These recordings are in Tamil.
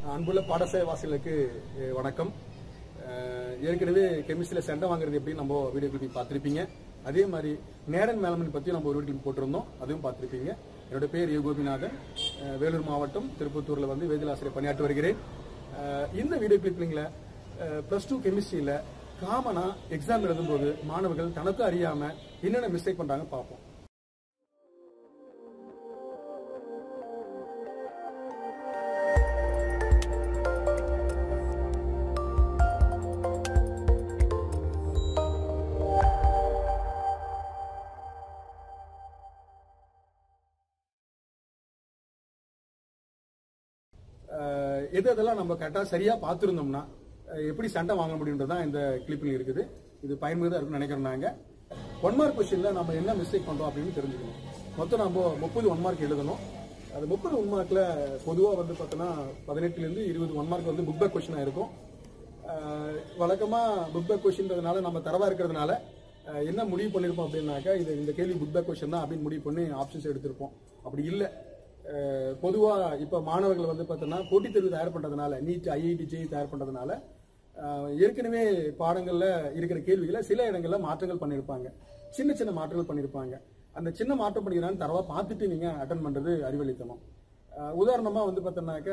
அன்புள்ள பாடசாலை வாசிகளுக்கு அஹ், வணக்கம் அஹ், ஏற்கனவே கெமிஸ்ட்ரியில் சண்டை வாங்குறது எப்படி நம்ம வீடியோ கிளிப்பிங் பார்த்துருப்பீங்க அதே மாதிரி நேரன் மேலமன் பற்றி நம்ம ஒரு வீடியோ clip போட்டிருந்தோம் அதுவும் பார்த்துருப்பீங்க என்னோட பேர் ஏ கோபிநாதன் அஹ், வேலூர் மாவட்டம் திருப்பத்தூரில் வந்து வேதிலாசிரியர் பணியாற்றி வருகிறேன் அஹ், இந்த வீடியோ கிளிப்பிங்கில் ப்ளஸ் டூ கெமிஸ்ட்ரியில் காமனாக எக்ஸாம் எழுதும்போது மாணவர்கள் தனக்கு அறியாமல் என்னென்ன மிஸ்டேக் பண்ணுறாங்க பார்ப்போம் அஹ் எது எதெல்லாம் நம்ம கரெக்டாக சரியாக பார்த்துருந்தோம்னா அஹ் எப்படி சண்டை வாங்க முடியுன்றது தான் இந்த கிளிப்பில் இருக்குது இது பயனுள்ளதாக இருக்கும்னு நினைக்கிறோம் நாங்கள் ஒன் மார்க் கொஸ்டினில் நம்ம என்ன மிஸ்டேக் பண்ணுறோம் அப்படின்னு தெரிஞ்சுக்கணும் மொத்தம் நம்ம முப்பது ஒன் மார்க் எழுதணும் அது முப்பது ஒன் மார்க்கில் பொதுவாக வந்து பார்த்தோன்னா பதினெட்டுலேருந்து இருபது ஒன் மார்க் வந்து புக் பேக் கொஸ்டினாக இருக்கும் அஹ் வழக்கமா புக் பேக் கொஸ்டின்றதுனால நம்ம தரவா இருக்கிறதுனால அஹ் என்ன முடிவு பண்ணிருப்போம் அப்படின்னாக்கா இது இந்த கேள்வி புக் பேக் கொஸ்டின் தான் அப்படின்னு முடிவு பண்ணி ஆப்ஷன்ஸ் எடுத்திருப்போம் அப்படி இல்லை பொதுவா இப்ப மாணவர்கள் வந்து பார்த்தோன்னா போட்டித் தேர்வு தயார் பண்றதுனால நீட் ஐஐடி ஜெய் தயார் பண்றதுனால அஹ் ஏற்கனவே பாடங்கள்ல இருக்கிற கேள்விகளை சில இடங்கள்ல மாற்றங்கள் பண்ணியிருப்பாங்க சின்ன சின்ன மாற்றங்கள் பண்ணியிருப்பாங்க அந்த சின்ன மாற்றம் பண்ணிக்கிறான்னு தரவா பார்த்துட்டு நீங்க அட்டன் பண்றது அறிவளித்தனம் அஹ் உதாரணமா வந்து பார்த்தோம்னாக்க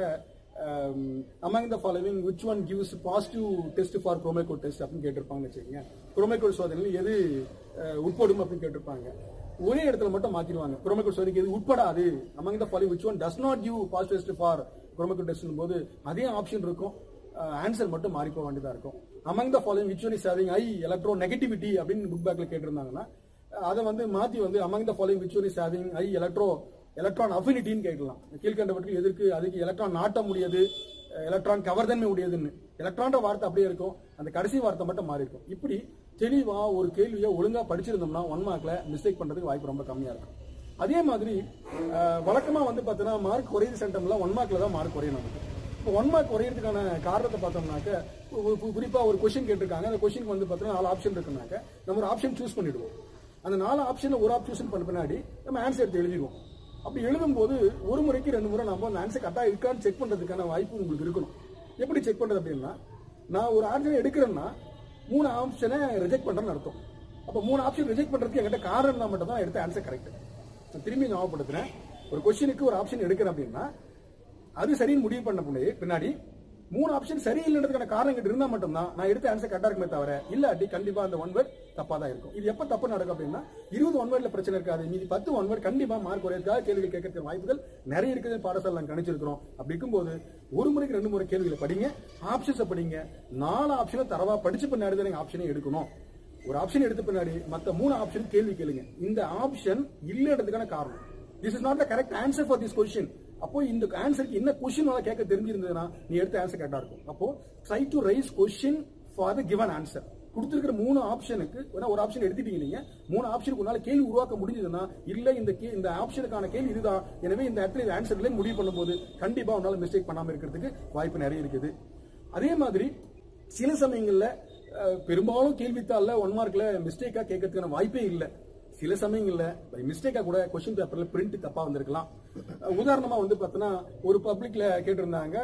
among the following which one gives positive test for குரோமேகோட் டெஸ்ட் அப்படின்னு கேட்டிருப்பாங்கன்னு வச்சுக்கோங்க குரோமேகோட் சோதனையில் எது அஹ், உட்படும் அப்படின்னு கேட்டிருப்பாங்க ஒரே இடத்துல மட்டும் மாத்திடுவாங்க குரோமேகோட் சோதனைக்கு எது உட்படாது among the following which one does not give positive test for குரோமேகோட் டெஸ்ட் போது அதே ஆப்ஷன் இருக்கும் ஆன்சர் மட்டும் மாறி போக வேண்டியதா இருக்கும் among the following which one is having high electronegativity அப்படின்னு புக் பேக்ல கேட்டிருந்தாங்கன்னா அதை வந்து மாத்தி வந்து among the following which one is having high electro electron அஃபினிட்டின்னு கேட்கலாம் கீழ்கண்டவற்றில் எதற்கு அதுக்கு எலக்ட்ரான் நாட்டம் முடியாது எலக்ட்ரான் கவர்தன்மை உடையதுன்னு எலக்ட்ரான்ற வார்த்தை அப்படியே இருக்கும் அந்த கடைசி வார்த்தை மட்டும் மாறி இருக்கும் இப்படி தெளிவா ஒரு கேள்வியை ஒழுங்கா படிச்சிருந்தோம்னா ஒன் மார்க்ல மிஸ்டேக் பண்றதுக்கு வாய்ப்பு ரொம்ப கம்மியா இருக்கும் அதே மாதிரி அஹ், வழக்கமா வந்து பார்த்தீங்கன்னா மார்க் குறையுது சென்டம்ல ஒன் மார்க்ல தான் மார்க் குறையும் நமக்கு இப்போ ஒன் மார்க் குறையிறதுக்கான காரணத்தை பார்த்தோம்னாக்க கு- கு- குறிப்பா ஒரு கொஸ்டின் கேட்டிருக்காங்க அந்த கொஸ்டினுக்கு வந்து பார்த்தீங்கன்னா நாலு ஆப்ஷன் இருக்குனாக்க நம்ம ஒரு ஆப்ஷன் சூஸ் பண்ணிடுவோம் அந்த நாலு ஆப்ஷன்ல ஒரு ஆப்ஷன் பண்ண பின்னாடி நம்ம ஆன்சர் எடுத்து எழுதிடுவோம் அப்படி எழுதும்போது ஒரு முறைக்கு ரெண்டு முறை நம்ம அந்த ஆன்சர் கரெக்டாக இருக்கான்னு செக் பண்றதுக்கான வாய்ப்பு உங்களுக்கு இருக்கணும் எப்படி செக் பண்றது அப்படின்னா நான் ஒரு ஆப்ஷன் எடுக்கிறேன்னா மூணு ஆப்ஷனை ரிஜெக்ட் பண்றேன்னு அர்த்தம் அப்போ மூணு ஆப்ஷன் ரிஜெக்ட் பண்றதுக்கு என்கிட்ட காரணம் இருந்தால் மட்டும் தான் எடுத்த ஆன்சர் கரெக்ட் நான் திரும்பி ஞாபகப்படுத்துறேன் ஒரு கொஸ்டினுக்கு ஒரு ஆப்ஷன் எடுக்கிறேன் அப்படின்னா அது சரின்னு முடிவு பண்ண பின்னாடி- பின்னாடி மூணு ஆப்ஷன் சரியில்லைன்றதுக்கான காரணம் கிட்ட இருந்தா மட்டும்தான் நான் எடுத்த ஆன்சர் கரெக்டா இருக்குமே தவிர இல்லாட்டி கண்டிப்பா அந்த ஒன் வேர்ட் தப்பா தான் இருக்கும் இது எப்ப தப்பு நடக்கும் அப்படின்னா இருபது ஒன் வேர்ட்ல பிரச்சனை இருக்காது மீதி பத்து ஒன் வேர்ட் கண்டிப்பா மார்க் குறையதுக்காக கேள்விகள் கேட்கறதுக்கு வாய்ப்புகள் நிறைய இருக்குது பாடசாலை நாங்க கணிச்சிருக்கிறோம் அப்படி இருக்கும்போது ஒரு முறைக்கு ரெண்டு முறை கேள்விகளை படிங்க ஆப்ஷன்ஸை படிங்க நாலு ஆப்ஷனை தரவா படிச்சு பின்னாடி தான் நீங்க ஆப்ஷனை எடுக்கணும் ஒரு ஆப்ஷன் எடுத்த பின்னாடி மத்த மூணு ஆப்ஷன் கேள்வி கேளுங்க இந்த ஆப்ஷன் இல்லன்றதுக்கான காரணம் this is not the correct answer for this question அப்போ இந்த ஆன்சருக்கு என்ன கொஸ்டின் கேட்க தெரிஞ்சிருந்ததுன்னா நீ எடுத்த ஆன்சர் கரெக்டா இருக்கும் அப்போ try to raise question for the given answer கொடுத்திருக்கிற மூணு ஆப்ஷனுக்கு வேணா ஒரு ஆப்ஷன் எடுத்துட்டீங்க நீங்க மூணு ஆப்ஷனுக்கு உன்னால கேள்வி உருவாக்க முடிஞ்சதுன்னா இல்ல இந்த கே- இந்த ஆப்ஷனுக்கான கேள்வி இதுதான் எனவே இந்த இடத்துல இந்த ஆன்சர்ல முடிவு பண்ணும்போது கண்டிப்பா உன்னால மிஸ்டேக் பண்ணாம இருக்கிறதுக்கு வாய்ப்பு நிறைய இருக்குது அதே மாதிரி சில சமயங்கள்ல அஹ், பெரும்பாலும் கேள்வித்தாள்ல ஒன் மார்க்ல மிஸ்டேக்கா கேட்கறதுக்கான வாய்ப்பே இல்லை சில சமயங்கள்ல பை மிஸ்டேக்கா கூட கொஸ்டின் பேப்பர்ல பிரிண்ட் தப்பா வந்திருக்கலாம் அஹ், உதாரணமா வந்து பார்த்தோன்னா ஒரு பப்ளிக்ல கேட்டிருந்தாங்க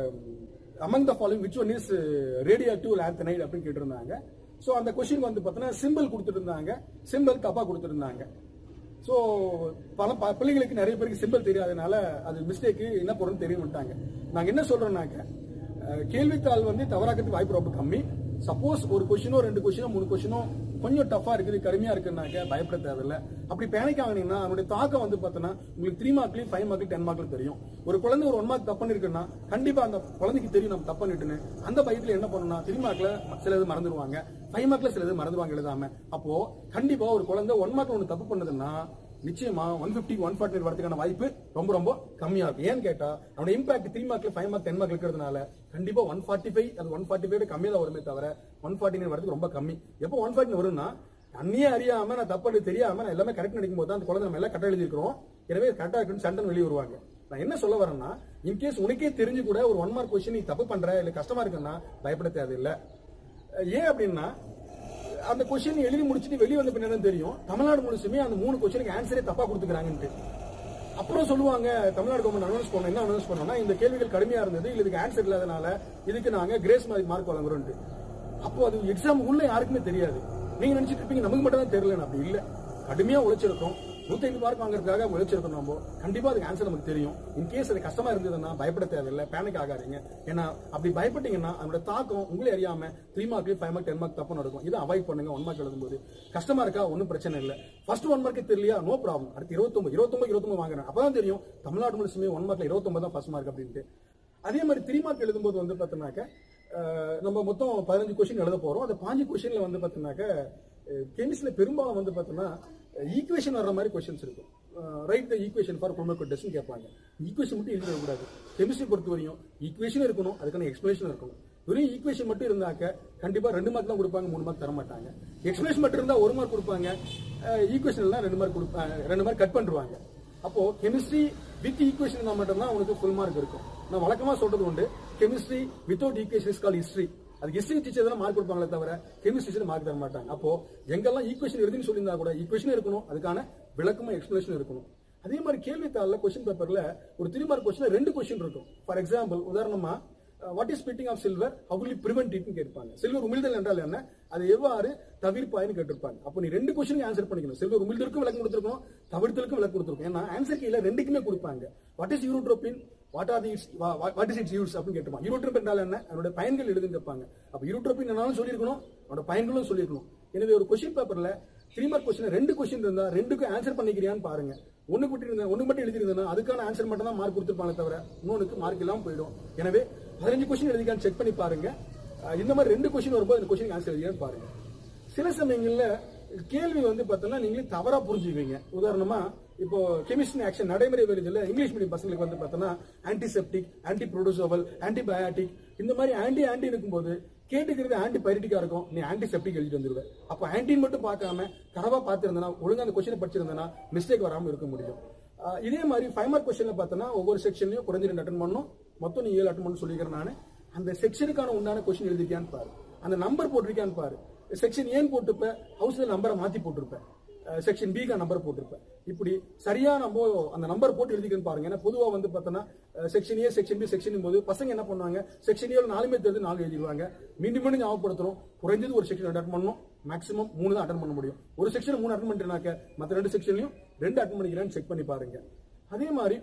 among the following which one is radio lanthanide அப்படின்னு கேட்டிருந்தாங்க ஸோ அந்த கொஸ்டின் வந்து பார்த்தோன்னா சிம்பிள் கொடுத்துருந்தாங்க சிம்பிள் தப்பா கொடுத்துருந்தாங்க ஸோ பல ப- பிள்ளைங்களுக்கு நிறைய பேருக்கு சிம்பிள் தெரியாதனால அது மிஸ்டேக்கு என்ன பொருள்னு தெரிய மாட்டாங்க நாங்கள் என்ன சொல்றோம்னாக்க அஹ், கேள்வித்தாள் வந்து தவறாக்கிறதுக்கு வாய்ப்பு ரொம்ப கம்மி சப்போஸ் ஒரு கொஸ்டினோ ரெண்டு கொஸ்டினோ மூணு கொஸ்டினோ கொஞ்சம் டஃபா இருக்குது கடுமையா இருக்குன்னாக்க பயப்பட தேவையில்ல அப்படி பேனிக் ஆகுனீங்கன்னா அதனுடைய தாக்கம் வந்து பார்த்தோன்னா உங்களுக்கு த்ரீ மார்க்லயும் ஃபைவ் மார்க்லயும் டென் மார்க்ல தெரியும் ஒரு குழந்தை ஒரு ஒன் மார்க் தப்பு பண்ணிருக்குன்னா கண்டிப்பா அந்த குழந்தைக்கு தெரியும் நம்ம தப்பு பண்ணிட்டுன்னு அந்த பயத்துல என்ன பண்ணணும்னா த்ரீ மார்க்ல சிலது மறந்துடுவாங்க ஃபைவ் மார்க்ல சிலது மறந்துடுவாங்க எழுதாம அப்போ கண்டிப்பா ஒரு குழந்தை ஒன் மார்க்ல ஒன்று தப்பு பண்ணதுன்னா நிச்சயமா ஒன் பிப்டி ஒன் ஃபார்ட்டி வரதுக்கான வாய்ப்பு ரொம்ப ரொம்ப கம்மியா இருக்கும் ஏன்னு கேட்டா அவனோட இம்பாக்ட் த்ரீ மார்க்ல ஃபைவ் மார்க் டென் மார்க் இருக்கிறதுனால கண்டிப்பா ஒன் ஃபார்ட்டி ஃபைவ் அது ஒன் ஃபார்ட்டி ஃபைவ் கம்மியா தான் வருமே தவிர ஒன் ஃபார்ட்டி நைன் வரதுக்கு ரொம்ப கம்மி எப்போ ஒன் ஃபார்ட்டி வரும்னா அந்நியே அறியாம நான் தப்பு தெரியாம நான் எல்லாமே கரெக்ட் நினைக்கும் போது தான் அந்த குழந்தை நம்ம எல்லாம் கரெக்டா எழுதிருக்கிறோம் எனவே கரெக்டா இருக்குன்னு சண்டன் வெளியே வருவாங்க நான் என்ன சொல்ல வரேன்னா இன்கேஸ் உனக்கே தெரிஞ்சு கூட ஒரு ஒன் மார்க் கொஸ்டின் நீ தப்பு பண்ற இல்ல கஷ்டமா இருக்குன்னா பயப்பட தேவையில்லை ஏன் அப்படின்னா அந்த கொஸ்டின் எழுதி முடிச்சுட்டு வெளியே வந்த பின்னாடி தான் தெரியும் தமிழ்நாடு முழுசுமே அந்த மூணு கொஸ்டினுக்கு ஆன்சரே தப்பா கொடுத்துக்கிறாங்கன்ட்டு அப்புறம் சொல்லுவாங்க தமிழ்நாடு கவர்மெண்ட் அனௌன்ஸ் பண்ணோம் என்ன அனௌன்ஸ் பண்ணோம்னா இந்த கேள்விகள் கடுமையா இருந்தது இல்ல இதுக்கு ஆன்சர் இல்லாதனால இதுக்கு நாங்க கிரேஸ் மார்க் வழங்குறோம் அப்போ அது எக்ஸாம் உள்ள யாருக்குமே தெரியாது நீங்க நினைச்சிட்டு இருப்பீங்க நமக்கு மட்டும் தான் தெரியல அப்படி இல்ல கடுமையா உழைச்சிருக்கோம் நூத்தி ஐந்து மார்க் வாங்குறதுக்காக உழைச்சிருக்கோம் நம்ம கண்டிப்பா அதுக்கு ஆன்சர் நமக்கு தெரியும் இன் கேஸ் அது கஷ்டமா இருந்ததுன்னா பயப்பட தேவையில்லை பேனிக் ஆகாதீங்க ஏன்னா அப்படி பயப்பட்டீங்கன்னா அதோட தாக்கம் உங்களே அறியாம three mark five mark ten mark தப்பு நடக்கும் இதை அவாய்ட் பண்ணுங்க ஒன் மார்க் எழுதும்போது கஷ்டமா இருக்கா ஒன்றும் பிரச்சனை இல்லை ஃபர்ஸ்ட் ஒன் மார்க் தெரியலையா நோ ப்ராப்ளம் அடுத்து இருபத்தொன்பது இருபத்தொன்பது இருபத்தொன்பது வாங்குறேன் அப்பதான் தெரியும் தமிழ்நாடு முழுசுமே ஒன் மார்க்ல இருபத்தொன்பது தான் ஃபர்ஸ்ட் மார்க் அப்படின்ட்டு அதே மாதிரி த்ரீ மார்க் எழுதும்போது வந்து பார்த்தோம்னாக்க அஹ், நம்ம மொத்தம் பதினஞ்சு கொஸ்டின் எழுத போறோம் அந்த பாஞ்சு கொஸ்டின்ல வந்து பார்த்தோம்னாக்க கெமிஸ்ட்ரியில் பெரும்பாலும் வந்து பார்த்தோம்னா ஈக்குவேஷன் வர்ற மாதிரி கொஸ்டின்ஸ் இருக்கும் ரைட் த ஈக்குவேஷன் ஃபார் குரோமோகோட் டெஸ்ட்னு கேட்பாங்க ஈக்குவேஷன் மட்டும் எழுதிட கூடாது கெமிஸ்ட்ரி பொறுத்த வரையும் ஈக்குவேஷன் இருக்கணும் அதுக்கான எக்ஸ்பிளேஷன் இருக்கணும் வெறும் ஈக்குவேஷன் மட்டும் இருந்தாக்க கண்டிப்பா ரெண்டு மார்க் தான் கொடுப்பாங்க மூணு மார்க் தர மாட்டாங்க எக்ஸ்பிளேஷன் மட்டும் இருந்தா ஒரு மார்க் கொடுப்பாங்க ஈக்குவேஷன் எல்லாம் ரெண்டு மார்க் கொடுப்பாங்க ரெண்டு மார்க் கட் பண்ணிடுவாங்க அப்போ கெமிஸ்ட்ரி வித் ஈக்குவேஷன் இருந்தா மட்டும்தான் உனக்கு ஃபுல் மார்க் இருக்கும் நான் வழக்கமா சொல்றது உண்டு chemistry without equation is call history அது ஹிஸ்ட்ரி டீச்சர் தான் மார்க் கொடுப்பாங்களே தவிர கெமிஸ்ட்ரி டீச்சர் மார்க் தர மாட்டாங்க அப்போ எங்கெல்லாம் ஈக்குவேஷன் எழுதுன்னு சொல்லியிருந்தா கூட ஈக்குவேஷன் இருக்கணும் அதுக்கான விளக்கமும் எக்ஸ்பிளேஷன் இருக்கணும் அதே மாதிரி கேள்வித்தாளில் கொஸ்டின் பேப்பர்ல ஒரு த்ரீ மார்க் கொஸ்டின் ரெண்டு கொஸ்டின் இருக்கும் ஃபார் எக்ஸாம்பிள் உதாரணமா what is spitting of silver how will prevent இட்னு கேட்பாங்க சில்வர் உமிழ்தல் என்றால் என்ன அது எவ்வாறு தவிர்ப்பாயின்னு கேட்டிருப்பாங்க அப்போ நீ ரெண்டு கொஸ்டின் ஆன்சர் பண்ணிக்கணும் சில்வர் உமிழ்தலுக்கும் விளக்கம் கொடுத்துருக்கணும் தவிர்த்தலுக்கும் விளக்கம் கொடுத்துருக்கோம் ஏன்னா ஆன்சர் கீழே ரெண்டுக்குமே கொடுப்பாங்க what is urotropine what are its what is its use அப்படின்னு கேட்டுப்பாங்க யூரோட்ரோப் என்றால் என்ன அதோட பயன்கள் எழுதுன்னு கேட்பாங்க அப்போ யூரோட்ரோபின் என்னாலும் சொல்லியிருக்கணும் அதோட பயன்களும் சொல்லியிருக்கணும் எனவே ஒரு கொஸ்டின் பேப்பர்ல த்ரீ மார்க் கொஸ்டின் ரெண்டு கொஸ்டின் இருந்தா ரெண்டுக்கும் ஆன்சர் பண்ணிக்கிறியான்னு பாருங்க ஒண்ணு மட்டும் இருந்தா ஒண்ணு மட்டும் எழுதிருந்தா அதுக்கான ஆன்சர் மட்டும் தான் மார்க் கொடுத்துருப்பாங்க தவிர இன்னொன்னுக்கு மார்க் இல்லாம போயிடும் எனவே பதினஞ்சு கொஸ்டின் எழுதிக்கான்னு செக் பண்ணி பாருங்க அஹ் இந்த மாதிரி ரெண்டு கொஸ்டின் வரும்போது அந்த கொஸ்டின் ஆன்சர் எழுதியான்னு பாருங்க சில சமயங்கள்ல கேள்வி வந்து பார்த்தோம்னா நீங்களே தவறா புரிஞ்சுக்குவீங்க உதாரணமா இப்போ கெமிஸ்ட்ரி ஆக்ஷன் நடைமுறை வேலையில் இங்கிலீஷ் மீடியம் பசங்களுக்கு வந்து பார்த்தோம்னா ஆன்டிசெப்டிக் ஆன்டி ப்ரோடோசோவல் ஆன்டிபயாட்டிக் இந்த மாதிரி ஆன்டி ஆன்டி இருக்கும்போது கேட்டுக்கிறது ஆன்டி பைரட்டிக்கா இருக்கும் நீ ஆன்டிசெப்டிக் எழுதிட்டு வந்துருவேன் அப்போ ஆன்டின்னு மட்டும் பார்க்காம தரவா பார்த்திருந்தனா ஒழுங்கா அந்த கொஸ்டினை படிச்சிருந்தனா மிஸ்டேக் வராம இருக்க முடியும் ஆஹ் இதே மாதிரி ஃபைவ் மார்க் கொஸ்டின்ல பார்த்தோன்னா ஒவ்வொரு செக்ஷன்லயும் குறைஞ்ச ரெண்டு அட்டன் பண்ணணும் மொத்தம் நீ ஏழு அட்டன் பண்ணு சொல்லிக்கிறேன் நான் அந்த செக்ஷனுக்கான உண்டான கொஸ்டின் எழுதிருக்கியான்னு பாரு அந்த நம்பர் போட்டிருக்கியான்னு பாரு செக்ஷன் ஏன் போட்டுப்ப ஹவுஸ்ல நம்பரை மாத்தி போட்டிருப்பேன் செக்ஷன் பிக்கு நம்பர் போட்டிருப்பேன் இப்படி சரியா நம்ம அந்த நம்பர் போட்டு எழுதிக்கன்னு பாருங்க ஏன்னா பொதுவா வந்து பார்த்தோன்னா section A section B section போது பசங்க என்ன பண்ணுவாங்க செக்ஷன் ஏ நாலுமே தெரிஞ்சு நாலு எழுதிடுவாங்க மீண்டும் மீண்டும் ஞாபகப்படுத்துறோம் குறைஞ்சது ஒரு செக்ஷன் அட்டன் பண்ணணும் மேக்ஸிமம் மூணு தான் அட்டன் பண்ண முடியும் ஒரு செக்ஷன் மூணு அட்டன் பண்ணிட்டுனாக்க மற்ற ரெண்டு செக்ஷன்லையும் ரெண்டு அட்டன் பண்ணிக்கிறேன்னு செக் பண்ணி பாருங்க அதே மாதிரி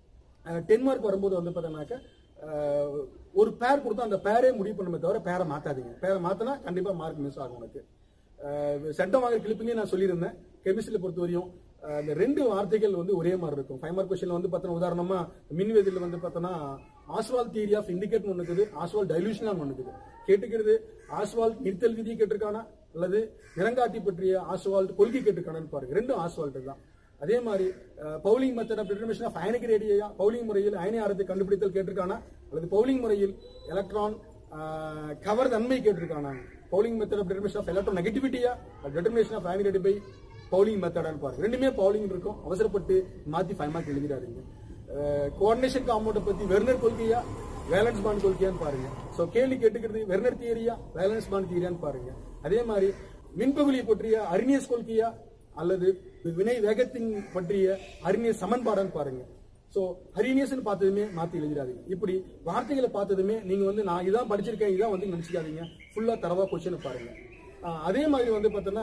டென் மார்க் வரும்போது வந்து பார்த்தோன்னாக்க அஹ், ஒரு பேர் கொடுத்தா அந்த பேரே முடிவு பண்ணுமே தவிர பேரை மாத்தாதீங்க பேரை மாத்தினா கண்டிப்பா மார்க் மிஸ் ஆகும் உனக்கு அஹ், சட்டம் வாங்குற கிளிப்பிங்கே நான் சொல்லியிருந்தேன் கெமிஸ்ட்ரியில் பொறுத்த வரையும் அஹ், இந்த ரெண்டு வார்த்தைகள் வந்து ஒரே மாதிரி இருக்கும் ஃபைவ் மார்க் கொஸ்டின்ல வந்து பார்த்தோன்னா உதாரணமா மின்வேதியில் வந்து பார்த்தோன்னா ஆஸ்வால் தியரி ஆஃப் இண்டிகேட் ஒன்று இருக்குது ஆஸ்வால் டைலூஷன் ஒன்று இருக்குது கேட்டுக்கிறது ஆஸ்வால் நிறுத்தல் விதி கேட்டிருக்கானா அல்லது நிறங்காட்டி பற்றிய ஆஸ்வால்ட் கொள்கை கேட்டிருக்கானான்னு பாருங்க ரெண்டும் ஆஸ்வால்ட் தான் அதே மாதிரி Pauling method of determination of ionic radii Pauling முறையில் அயனி ஆரத்தை கண்டுபிடித்தல் கேட்டிருக்கானா அல்லது பவுலிங் முறையில் எலக்ட்ரான் கவர் தன்மை கேட்டிருக்கானா Pauling method of determination of electron நெகட்டிவிட்டியா determination of ionic radii by Pauling மெத்தடான்னு பாருங்க ரெண்டுமே பவுலிங் இருக்கும் அவசரப்பட்டு மாத்தி ஃபைவ் மார்க் எழுதிடாதீங்க கோஆர்டினேஷன் காம்பவுண்டை பத்தி வெர்னர் கொள்கையா வேலன்ஸ் பாண்ட் கொள்கையான்னு பாருங்க சோ கேள்வி கேட்டுக்கிறது வெர்னர் தியரியா வேலன்ஸ் பாண்ட் தியரியான்னு பாருங்க அதே மாதிரி மின்பகுலியை பற்றிய அரினியஸ் கொள்கையா அல்லது வினை வேகத்தின் பற்றிய அறிஞர் சமன்பாடான்னு பாருங்க சோ ஹரினியஸ் பார்த்ததுமே மாத்தி எழுதிடாதீங்க இப்படி வார்த்தைகளை பார்த்ததுமே நீங்க வந்து நான் இதான் படிச்சிருக்கேன் இதான் வந்து நினைச்சுக்காதீங்க ஃபுல்லா தரவா கொஸ்டின் பாருங்க ஆஹ் அதே மாதிரி வந்து பார்த்தோன்னா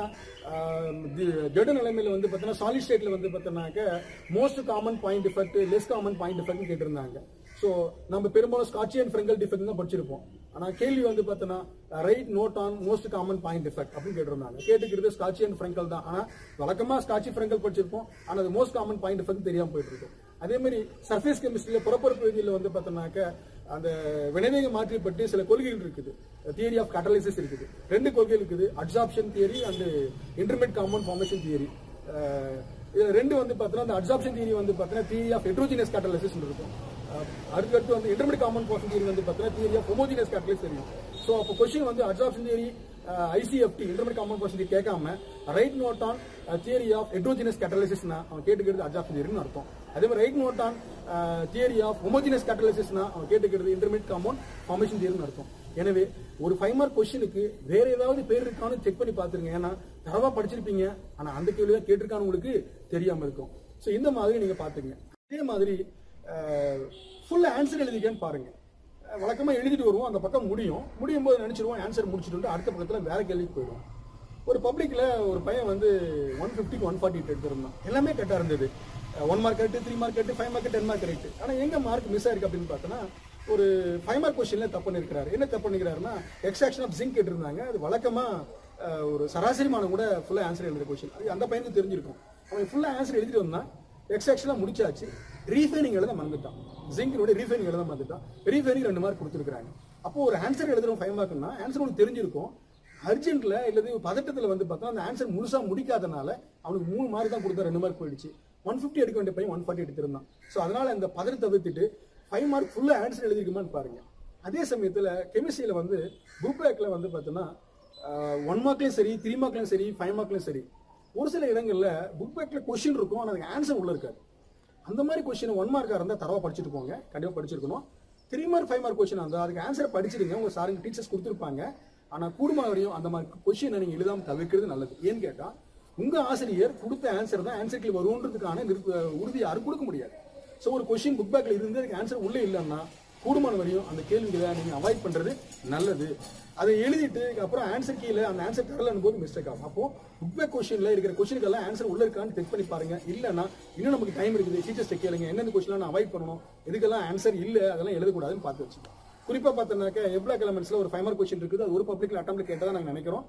ஜட நிலைமையில வந்து பார்த்தோன்னா சாலிட் ஸ்டேட்ல வந்து பார்த்தோன்னாக்க most common point defect less common point defect கேட்டிருந்தாங்க ஸோ நம்ம பெரும்பாலும் ஸ்காட்சி அண்ட் ஃப்ரெங்கல் டிஃபெக்ட் தான் படிச்சிருப்போம் ஆனா கேள்வி வந்து பார்த்தோன்னா write note on most common point defect அப்படின்னு கேட்டிருந்தாங்க கேட்டுக்கிறது ஸ்காட்சி அண்ட் ஃப்ரெங்கல் தான் ஆனா வழக்கமா ஸ்காட்சி ஃப்ரெங்கல் படிச்சிருப்போம் ஆனா அது மோஸ்ட் காமன் பாயிண்ட் டிஃபெக்ட் தெரியாம போயிட்டு இருக்கும் அதே மாதிரி சர்ஃபேஸ் கெமிஸ்ட்ரியில புறப்பரப்பு வேதியில வந்து பார்த்தோம்னாக்க அந்த வினைவேக மாற்றி பற்றி சில கொள்கைகள் இருக்குது தியரி ஆஃப் கட்டலைசிஸ் இருக்குது ரெண்டு கொள்கைகள் இருக்குது adsorption theory and intermediate compound formation theory இது ரெண்டு வந்து பார்த்தோன்னா அந்த அட்சாப்ஷன் தியரி வந்து பார்த்தோன்னா தியரி ஆஃப் ஹெட்ரோஜினஸ் கேட்டலிசிஸ் இருக்கும் அஹ் அதுக்கடுத்து வந்து இன்டர்மீடியட் காமன் ஃபார்மேஷன் தியரி வந்து பார்த்தோன்னா தியரி ஆஃப் ஹோமோஜினஸ் கேட்டலிஸ் தெரியும் ஸோ அப்போ கொஸ்டின் வந்து adsorption theory ICFT intermediate common formation theory கேட்காம right note on theory of heterogeneous கேட்டலிசிஸ்னா அவன் கேட்டுக்கிறது அட்சாப்ஷன் தியரின்னு அர்த்தம் அதே மாதிரி right note on theory of homogeneous கேட்டலிசிஸ்னா அவன் கேட்டுக்கிறது இன்டர்மீடியட் காம்பவுண்ட் ஃபார்மேஷன் தியரின்னு அர்த்தம் எனவே ஒரு ஃபைவ் மார்க் கொஸ்டினுக்கு வேற ஏதாவது பேர் இருக்கான்னு செக் பண்ணி பார்த்துருங்க ஏன்னா தரவா படிச்சிருப்பீங்க ஆனா அந்த கேள்வி தான் கேட்டிருக்கான்னு உங்களுக்கு தெரியாம இருக்கும் ஸோ இந்த மாதிரி நீங்க பாத்துங்க இதே மாதிரி ஃபுல் ஆன்சர் எழுதிக்கன்னு பாருங்க அஹ் வழக்கமா எழுதிட்டு வருவோம் அந்த பக்கம் முடியும் முடியும் போது நினைச்சிருவோம் ஆன்சர் முடிச்சுட்டு அடுத்த பக்கத்துல வேற கேள்விக்கு போயிடும் ஒரு பப்ளிக்ல ஒரு பையன் வந்து ஒன் ஃபிஃப்டிக்கு ஒன் ஃபார்ட்டி எடுத்திருந்தான் எல்லாமே கரெக்டாக இருந்தது one mark correct three mark correct five mark ten mark correct ஆனால் எங்க மார்க் மிஸ் ஆயிருக்கு அப்படின்னு பார்த்தோன்னா ஒரு ஃபைவ் மார்க் கொஸ்டின்ல தப்பு பண்ணிருக்காரு என்ன தப்பு பண்ணிக்கிறாருன்னா எக்ஸ்ட்ராக்ஷன் ஆஃப் ஜிங்க் கேட்டிருந்தாங்க அது வழக்கமா அஹ், ஒரு சராசரி மானம் கூட ஃபுல்லாக ஆன்சர் எழுதுற கொஸ்டின் அது அந்த பையனுக்கு தெரிஞ்சிருக்கும் அவன் ஃபுல்லாக ஆன்சர் எழுதிட்டு வந்தான் எக்ஸ்ட்ராக்ஷனாக முடிச்சாச்சு ரீஃபைனிங் எழுத மறந்துட்டான் ஜிங்கினுடைய ரீஃபைனிங் எழுத மறந்துட்டான் ரீஃபைனிங் ரெண்டு மார்க் கொடுத்துருக்காங்க அப்போ ஒரு ஆன்சர் எழுதுறோம் ஃபைவ் மார்க்னா ஆன்சர் உனக்கு தெரிஞ்சிருக்கும் அர்ஜென்ட்ல இல்லது பதட்டத்துல வந்து பார்த்தா அந்த ஆன்சர் முழுசா முடிக்காதனால அவனுக்கு மூணு மார்க் தான் கொடுத்தா ரெண்டு மார்க் போயிடுச்சு ஒன் ஃபிஃப்டி எடுக்க வேண்டிய பையன் ஒன் ஃபார்ட்டி எடுத்திருந்தான் ஸோ அதனால இந்த பதட்டத்தை தவிர்த்துட்டு ஃபைவ் மார்க் ஃபுல்லா ஆன்சர் எழுதிருக்குமான்னு பாருங்க அதே சமயத்துல கெமிஸ்ட்ரியில வந்து குரூப் பேக்ல வந்து பார்த்தோன்னா ஒன் மார்க்லயும் சரி த்ரீ மார்க்லயும் சரி ஃபைவ் மார்க்லயும் சரி ஒரு சில இடங்கள்ல புக் பேக்ல கொஸ்டின் இருக்கும் ஆனால் அதுக்கு ஆன்சர் உள்ள இருக்காது அந்த மாதிரி கொஸ்டின் ஒன் மார்க்காக இருந்தால் தரவா படிச்சுட்டு போங்க கண்டிப்பாக படிச்சிருக்கணும் three mark five mark question இருந்தால் அதுக்கு ஆன்சர் படிச்சிடுங்க உங்க சாருங்க டீச்சர்ஸ் கொடுத்துருப்பாங்க ஆனால் கூடுமான வரையும் அந்த மாதிரி கொஸ்டினை நீங்கள் எழுதாம தவிர்க்கிறது நல்லது ஏன்னு கேட்டால் உங்க ஆசிரியர் கொடுத்த ஆன்சர் தான் ஆன்சருக்கு வரும்ன்றதுக்கான நிறுத்த உறுதி யாரும் கொடுக்க முடியாது ஸோ ஒரு கொஸ்டின் புக் பேக்ல இருந்து அதுக்கு ஆன்சர் உள்ளே இல்லைன்னா கூடுமான வரையும் அந்த கேள்விகளை நீங்கள் அவாய்ட் பண்றது நல்லது அதை எழுதிட்டு அப்புறம் ஆன்சர் கீழே அந்த ஆன்சர் தரலன்னு போது மிஸ்டேக் ஆகும் அப்போ புக் பேக் கொஸ்டின்ல இருக்கிற கொஸ்டினுக்கெல்லாம் ஆன்சர் உள்ள இருக்கான்னு செக் பண்ணி பாருங்க இல்லைன்னா இன்னும் நமக்கு டைம் இருக்குது டீச்சர்ஸ் கேளுங்க எந்தெந்த கொஸ்டின்லாம் நான் அவாய்ட் பண்ணணும் எதுக்கெல்லாம் ஆன்சர் இல்லை அதெல்லாம் எழுதக்கூடாதுன்னு பார்த்து வச்சுக்கோங்க குறிப்பா பார்த்தோம்னாக்க எவ்ளாக் எலமெண்ட்ஸ்ல ஒரு ஃபைவ் மார்க் கொஸ்டின் இருக்குது அது ஒரு பப்ளிக்ல அட்டம் கேட்டதா நாங்க நினைக்கிறோம்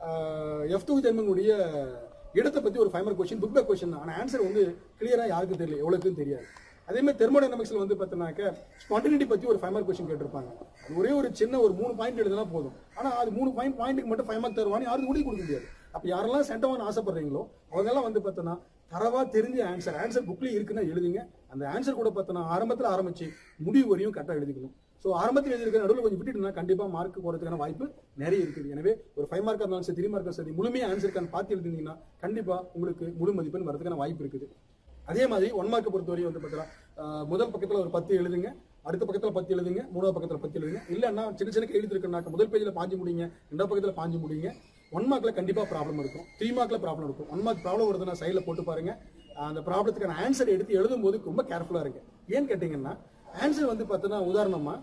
எஃப் டூ தெர்மனுடைய இடத்தை பத்தி ஒரு five mark question book back question ஆனா ஆன்சர் வந்து கிளியரா யாருக்கும் தெரியல எவ்வளவுக்கும் தெரியாது அதே மாதிரி தெர்மோடைனமிக்ஸ்ல வந்து பார்த்தோம்னாக்க ஸ்பான்டினிட்டி பத்தி ஒரு ஃபைவ் மார்க் கொஸ்டின் கேட்டிருப்பாங்க அது ஒரே ஒரு சின்ன ஒரு மூணு பாயிண்ட் எழுதினா போதும் ஆனா அது மூணு பாயிண்ட் பாயிண்ட்டுக்கு மட்டும் ஃபைவ் மார்க் தருவான்னு யாரும் உறுதி கொடுக்க முடியாது அப்ப யாரெல்லாம் சென்டவான்னு ஆசைப்படுறீங்களோ அவங்கெல்லாம் வந்து பார்த்தோன்னா தரவா தெரிஞ்ச ஆன்சர் ஆன்சர் புக்லயும் இருக்குன்னா எழுதுங்க அந்த ஆன்சர் கூட பார்த்தோன்னா ஆரம்பத்துல ஆரம்பிச்சு முடிவு வரையும் கரெக்டாக எழுதிக்கணும் ஸோ ஆரம்பத்தில் எழுதிருக்க நடுவில் கொஞ்சம் விட்டுட்டுனா கண்டிப்பா மார்க் போறதுக்கான வாய்ப்பு நிறைய இருக்குது எனவே ஒரு ஃபைவ் மார்க் இருந்தாலும் சரி த்ரீ மார்க் சரி முழுமையாக ஆன்சர் கான் பார்த்து எழுதினீங்கன்னா கண்டிப்பா உங்களுக்கு முழு மதிப்பெண் வரதுக்கான வாய்ப்பு இருக்குது அதே மாதிரி ஒன் மார்க்கை பொறுத்தவரையும் வந்து பார்த்தீங்கன்னா முதல் பக்கத்துல ஒரு பத்து எழுதுங்க அடுத்த பக்கத்துல பத்து எழுதுங்க மூணாவது பக்கத்துல பத்து எழுதுங்க இல்லைன்னா சின்ன சின்ன எழுதி இருக்குனாக்க முதல் பேஜ்ல பாஞ்சு முடியுங்க ரெண்டாவது பக்கத்துல பாஞ்சு முடியுங்க ஒன் மார்க்ல கண்டிப்பா ப்ராப்ளம் இருக்கும் த்ரீ மார்க்ல ப்ராப்ளம் இருக்கும் ஒன் மார்க் ப்ராப்ளம் வருதுன்னா சைட்ல போட்டு பாருங்க அந்த ப்ராப்ளத்துக்கான ஆன்சர் எடுத்து எழுதும் போது ரொம்ப கேர்ஃபுல்லா இருக்கு ஏன்னு கேட்டீங்கன்னா ஆன்சர் வந்து பார்த்தோன்னா உதாரணமா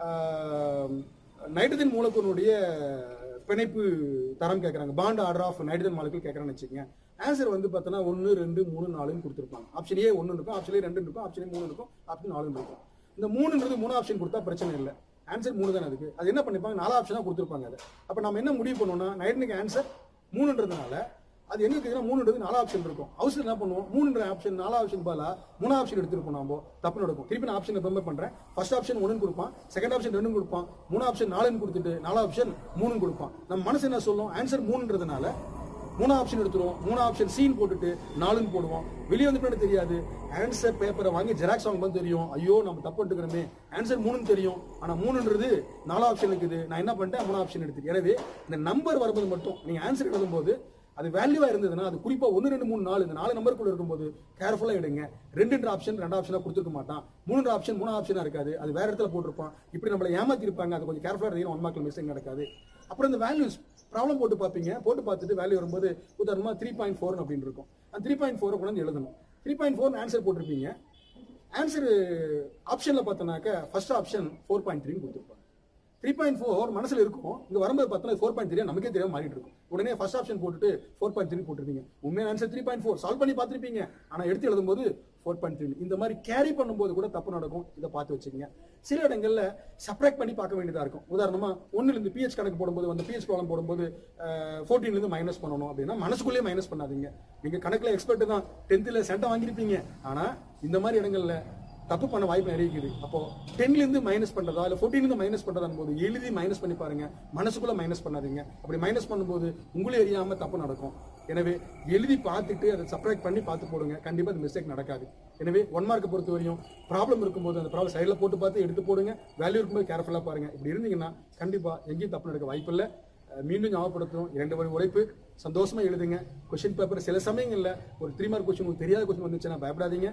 நைட்ரஜன் மூலக்கூறினுடைய பிணைப்பு தரம் கேட்கறாங்க bond order of nitrogen molecule கேட்கறான்னு வச்சுக்கோங்க ஆன்சர் வந்து பார்த்தோன்னா ஒன்று ரெண்டு மூணு நாலுன்னு கொடுத்துருப்பாங்க ஆப்ஷன் ஏ ஒன்று இருக்கும் ஆப்ஷன் ஏ ரெண்டு இருக்கும் ஆப்ஷன் ஏ மூணு இருக்கும் ஆப்ஷன் நாலு இருக்கும் இந்த மூணுன்றது மூணு ஆப்ஷன் கொடுத்தா பிரச்சனை இல்லை ஆன்சர் மூணு தானே அதுக்கு அது என்ன பண்ணிப்பாங்க நாலு ஆப்ஷனாக கொடுத்துருப்பாங்க அது அப்போ நம்ம என்ன முடிவு பண்ணோம்னா நைட்ரஜனுக்கு ஆன்சர் மூணுன்றதுனால அது எங்க இருக்குதுன்னா மூணுன்றது நாலு ஆப்ஷன் இருக்கும் ஹவுஸ்ல என்ன பண்ணுவோம் மூணுன்ற ஆப்ஷன் நாலு ஆப்ஷன் பாலா மூணு ஆப்ஷன் எடுத்துருப்போம் நம்ம தப்பு நடக்கும் திருப்பி நான் ஆப்ஷன் எப்பவுமே பண்றேன் ஃபர்ஸ்ட் ஆப்ஷன் ஒன்னு கொடுப்பான் செகண்ட் ஆப்ஷன் ரெண்டு கொடுப்பான் மூணு ஆப்ஷன் நாலுன்னு கொடுத்துட்டு நாலு ஆப்ஷன் மூணு கொடுப்பான் நம்ம மனசு என்ன சொல்லும் ஆன்சர் மூணுன்றதுனால மூணு ஆப்ஷன் எடுத்துருவோம் மூணு ஆப்ஷன் சீன் போட்டுட்டு நாலுன்னு போடுவோம் வெளியே வந்து பின்னாடி தெரியாது ஆன்சர் பேப்பரை வாங்கி ஜெராக்ஸ் வாங்கும்போது தெரியும் ஐயோ நம்ம தப்பு எடுத்துக்கிறோமே ஆன்சர் மூணுன்னு தெரியும் ஆனா மூணுன்றது நாலு ஆப்ஷன் இருக்குது நான் என்ன பண்ணிட்டேன் மூணு ஆப்ஷன் எடுத்து எனவே இந்த நம்பர் வரும்போது மட்டும் நீங்க ஆன்சர் எழுதும்போது அது வேல்யூவா இருந்ததுன்னா அது குறிப்பா ஒன்னு ரெண்டு மூணு நாலு இந்த நாலு நம்பருக்குள்ள இருக்கும்போது கேர்ஃபுல்லா எடுங்க ரெண்டுன்ற ஆப்ஷன் ரெண்டு ஆப்ஷனா கொடுத்துருக்க மாட்டான் மூணுன்ற ஆப்ஷன் மூணு ஆப்ஷனா இருக்காது அது வேற இடத்துல போட்டிருப்பான் இப்படி நம்மளை ஏமாத்தி இருப்பாங்க அது கொஞ்சம் கேர்ஃபுல்லா இருந்தீங்கன்னா ஒன் மார்க்ல மிஸ்டேக் நடக்காது அப்புறம் இந்த வேல்யூஸ் ப்ராப்ளம் போட்டு பார்ப்பீங்க போட்டு பார்த்துட்டு வேல்யூ வரும்போது உதாரணமா த்ரீ பாயிண்ட் ஃபோர் அப்படின்னு இருக்கும் அந்த த்ரீ பாயிண்ட் ஃபோரை கொண்டு வந்து எழுதணும் த்ரீ பாயிண்ட் ஃபோர் ஆன்சர் போட்டிருப்பீங்க ஆன்சர் ஆப்ஷன்ல பார்த்தோன்னாக்க first option four point three கொடுத்துருப்பாங்க த்ரீ பாயிண்ட் ஃபோர் மனசுல இருக்கும் இங்க வரும்போது பார்த்தோன்னா ஃபோர் பாயிண்ட் த்ரீ நமக்கே தெரியாம மாறிட்டு இருக்கும் உடனே ஃபர்ஸ்ட் ஆப்ஷன் போட்டுட்டு ஃபோர் பாயிண்ட் த்ரீ போட்டுருப்பீங்க உண்மையான answer three point four solve பண்ணி பார்த்துருப்பீங்க ஆனா எடுத்து எழுதும்போது ஃபோர் பாயிண்ட் த்ரீ இந்த மாதிரி கேரி பண்ணும்போது கூட தப்பு நடக்கும் இதை பார்த்து வச்சுக்கோங்க சில இடங்கள்ல செப்பரேட் பண்ணி பார்க்க வேண்டியதா இருக்கும் உதாரணமா ஒண்ணுல இருந்து பிஹெச் கணக்கு போடும்போது அந்த பிஹெச் ப்ராப்ளம் போடும்போது ஃபோர்டீன்ல இருந்து மைனஸ் பண்ணணும் அப்படின்னா மனசுக்குள்ளேயே மைனஸ் பண்ணாதீங்க நீங்க கணக்குல எக்ஸ்பர்ட் தான் டென்த்ல சென்டை வாங்கியிருப்பீங்க ஆனா இந்த மாதிரி இடங்கள்ல தப்பு பண்ண வாய்ப்பு நிறைய இருக்குது அப்போ டென்ல இருந்து மைனஸ் பண்றதா இல்ல ஃபோர்டீன்ல இருந்து மைனஸ் பண்றதா போது எழுதி மைனஸ் பண்ணி பாருங்க மனசுக்குள்ள மைனஸ் பண்ணாதீங்க அப்படி மைனஸ் பண்ணும்போது உங்களே அறியாம தப்பு நடக்கும் எனவே எழுதி பார்த்துட்டு அதை சப்ராக்ட் பண்ணி பார்த்து போடுங்க கண்டிப்பா அது மிஸ்டேக் நடக்காது எனவே ஒன் மார்க்கை பொறுத்த வரையும் ப்ராப்ளம் இருக்கும்போது அந்த ப்ராப்ளம் சைடில் போட்டு பார்த்து எடுத்து போடுங்க வேல்யூ இருக்கும்போது கேர்ஃபுல்லாக பாருங்க இப்படி இருந்தீங்கன்னா கண்டிப்பா எங்கேயும் தப்பு நடக்க வாய்ப்பு இல்லை அஹ் மீண்டும் ஞாபகப்படுத்தும் இரண்டு வழி உழைப்பு சந்தோஷமா எழுதுங்க கொஸ்டின் பேப்பர் சில சமயங்கள்ல ஒரு த்ரீ மார்க் கொஸ்டின் உங்களுக்கு தெரியாத கொஸ்டின் வந்துச்சுன்னா பயப்படாதீங்க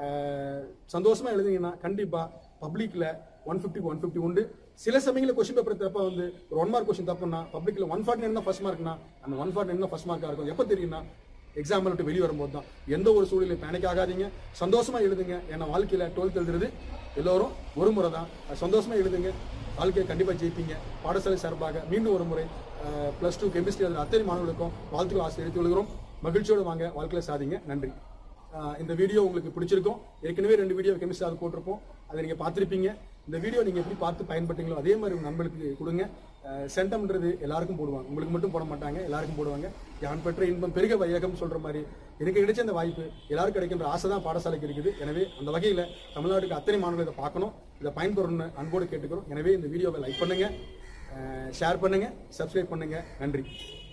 அஹ் சந்தோஷமா எழுதுனீங்கன்னா கண்டிப்பா பப்ளிக்ல ஒன் ஃபிஃப்டிக்கு ஒன் ஃபிஃப்டி உண்டு சில சமயங்களில் கொஸ்டின் பேப்பர் தப்பா வந்து ஒரு ஒன் மார்க் கொஸ்டின் தப்புனா பப்ளிக்ல ஒன் ஃபார்ட்டி நைன் தான் ஃபர்ஸ்ட் மார்க்னா அந்த ஒன் ஃபார்ட்டி நைன் தான் ஃபர்ஸ்ட் மார்க்கா இருக்கும் எப்போ தெரியும்னா எக்ஸாம்பிள் விட்டு வெளியே வரும்போது தான் எந்த ஒரு சூழ்நிலை பேனிக் ஆகாதீங்க சந்தோஷமா எழுதுங்க ஏன்னா வாழ்க்கையில டுவெல்த் எழுதுறது எல்லோரும் ஒரு முறை தான் அது சந்தோஷமா எழுதுங்க வாழ்க்கையை கண்டிப்பா ஜெயிப்பீங்க பாடசாலை சார்பாக மீண்டும் ஒரு முறை பிளஸ் டூ கெமிஸ்ட்ரி அதில் அத்தனை மாணவர்களுக்கும் வாழ்த்துக்கள் ஆசை எடுத்து கொள்கிறோம் மகிழ்ச்சியோடு வாங்க வாழ்க்கையில சாதிங்க நன்றி ஆஹ் இந்த வீடியோ உங்களுக்கு பிடிச்சிருக்கும் ஏற்கனவே ரெண்டு வீடியோ கெமிஸ்ட்ரி அது போட்டிருப்போம் அதை நீங்க பார்த்திருப்பீங்க இந்த வீடியோ நீங்க எப்படி பார்த்து பயன்பட்டீங்களோ அதே மாதிரி உங்க நண்பர்களுக்கு கொடுங்க ஆஹ் சென்டம்ன்றது எல்லாருக்கும் போடுவாங்க உங்களுக்கு மட்டும் போட மாட்டாங்க எல்லாருக்கும் போடுவாங்க யான் பெற்ற இன்பம் பெருக வையகம் சொல்ற மாதிரி எனக்கு கிடைச்ச அந்த வாய்ப்பு எல்லாருக்கும் கிடைக்கின்ற ஆசை தான் பாடசாலைக்கு இருக்குது எனவே அந்த வகையில தமிழ்நாட்டுக்கு அத்தனை மாணவர்கள் இதை பார்க்கணும் இதை பயன்பெறணும்னு அன்போடு கேட்டுக்கிறோம் எனவே இந்த வீடியோவை லைக் பண்ணுங்க ஷேர் பண்ணுங்க சப்ஸ்கிரைப் பண்ணுங்க நன்றி